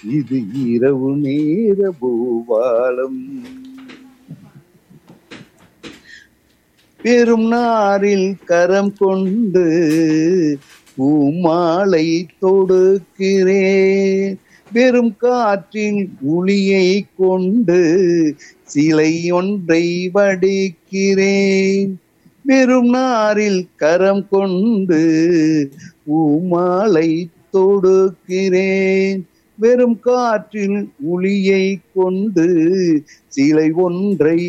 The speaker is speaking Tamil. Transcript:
இது இரவு நேர பூவாலம் பெரும் நாரில் கரம் கொண்டு பூமாலை தொடுக்கிறேன் வெறும் காற்றில் ஒளியை கொண்டு சிலை ஒன்றை வடிக்கிறேன் வெறும் நாரில் கரம் கொண்டு பூமாலை தொடுக்கிறேன் வெறும் காற்றில் ஒளியை கொண்டு சிலை ஒன்றை